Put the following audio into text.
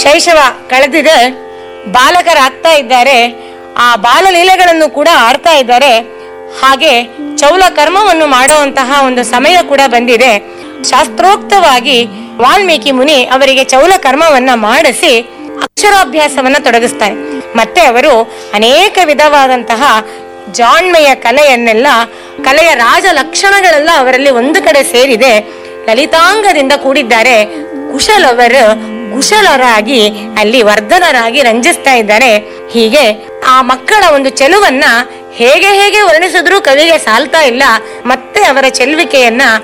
ಶೈಶವ ಕಳೆದಿದೆ ಬಾಲಕರಾಗ್ತಾ ಇದ್ದಾರೆ ಆ ಬಾಲಲೀಲೆಗಳನ್ನು ಕೂಡ ಆಡ್ತಾ ಇದ್ದಾರೆ ಹಾಗೆ ಚೌಲ ಕರ್ಮವನ್ನು ಮಾಡುವಂತಹ ಒಂದು ಸಮಯ ಕೂಡ ಬಂದಿದೆ ಶಾಸ್ತ್ರೋಕ್ತವಾಗಿ ವಾಲ್ಮೀಕಿ ಮುನಿ ಅವರಿಗೆ ಚೌಲ ಕರ್ಮವನ್ನ ಮಾಡಿಸಿ ಅಕ್ಷರಾಭ್ಯಾಸವನ್ನ ತೊಡಗಿಸ್ತಾರೆ ಮತ್ತೆ ಅವರು ಅನೇಕ ವಿಧವಾದಂತಹ ಜಾಣ್ಮೆಯ ಕಲೆಯನ್ನೆಲ್ಲ ಕಲೆಯ ರಾಜ ಲಕ್ಷಣಗಳೆಲ್ಲ ಅವರಲ್ಲಿ ಒಂದು ಕಡೆ ಸೇರಿದೆ ಲಲಿತಾಂಗದಿಂದ ಕೂಡಿದ್ದಾರೆ ಕುಶಲವರು ಕುಶಲರಾಗಿ ಅಲ್ಲಿ ವರ್ಧನರಾಗಿ ರಂಜಿಸ್ತಾ ಇದ್ದಾರೆ ಹೀಗೆ ಆ ಮಕ್ಕಳ ಒಂದು ಚೆಲುವನ್ನ ಹೇಗೆ ಹೇಗೆ ವರ್ಣಿಸಿದ್ರೂ ಕವಿಗೆ ಸಾಲ್ತಾ ಇಲ್ಲ ಮತ್ತೆ ಅವರ ಚೆಲುವಿಕೆಯನ್ನ